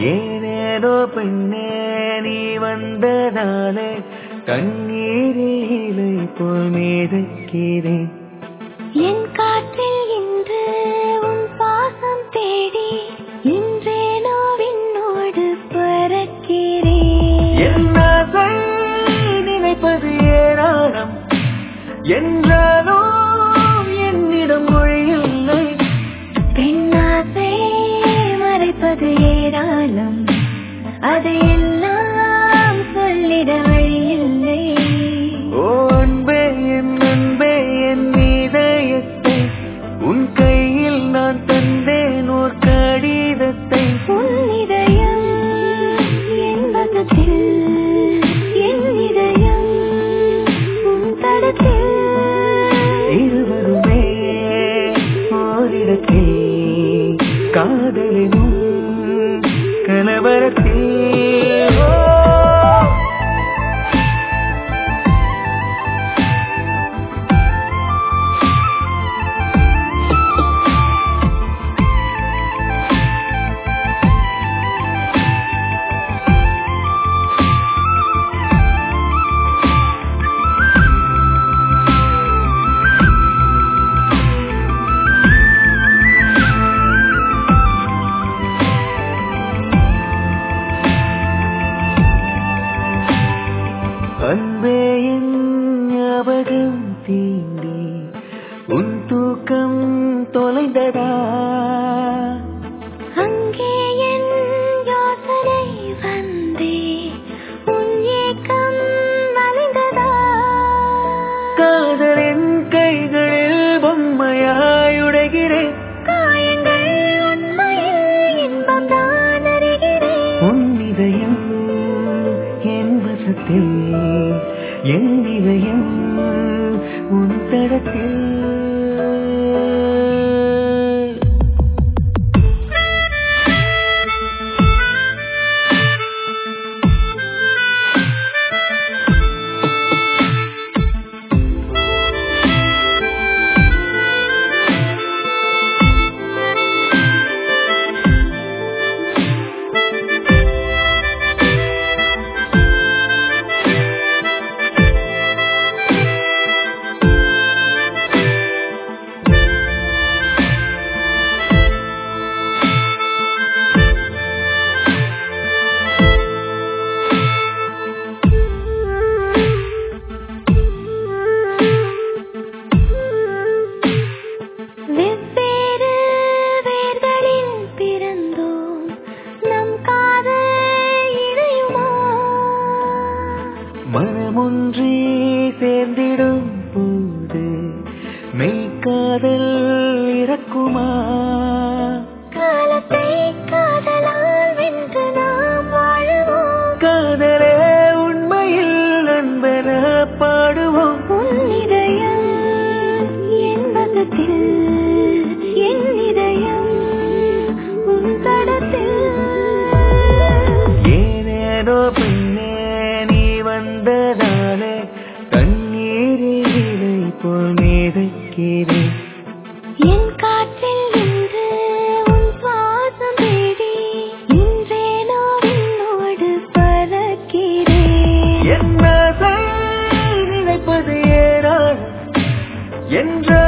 ஏனேனோ பெண்ணே நீ வந்ததாலே கண்ணீரிலை போல் மீதக்கிறேன் என் காற்றில் இன்று உன் பாசம் தேடி இன்றேனோ விண்ணோடு பறக்கிறேன் என் ஆசை நினைப்பது ஏராளம் என்றாலோ என்னிடம் மொழி இல்லை பெண்ணாசை மறைப்பது ஏராளம் அதையெல்லாம் சொல்லிட வழியில்லை ஓ அன்பே என் அன்பே என் இதயத்தை உன் கையில் நான் தந்தேன் ஓர் கடிதத்தை உன் இதயம் என் பக்கத்தில் என் இதயம் உன் தடத்தில் இருவருமே ஓரிடத்தில் காதலினும் கலவரத்தில் ஓ அன்பே என் ஞாபகம் தீண்டி உன் தூக்கம் தொலைந்ததா அங்கே என் யோசனை வந்தே உன் ஏக்கம் வளைந்ததா காதலின் கைகளில் பொம்மையாய் உடைகிறேன் காயங்கள் உண்மையில் இன்பம் நான் அறிகிறேன் உன் இதயம் என் வசத்தில் என் இதயம் உன் தடத்தில் வெவ்வேறு வேர்களில் பிறந்தோம் நம் காதல் இணையுமா மனமொன்றே சேர்ந்திடும் போது மெய்க்காதல் இறக்குமா காலத்தை காதலால் வென்று நாம் வாழுவோம் காதலே உண்மையில் நண்பன பாடுவோம் உன் இதயம் என் பக்கத்தில் என் இதயம் உன் தடத்தில் ஏனேனோ பெண்ணே நீ வந்ததாலே கண்ணீரிலை போல் மீதக்கிறேன் என் காற்றில் இன்று உன் சுவாசம் தேடி இன்றேனோ விண்ணோடு பறக்கிறேன் என்ன நினைப்பது ஏறாள் என்ற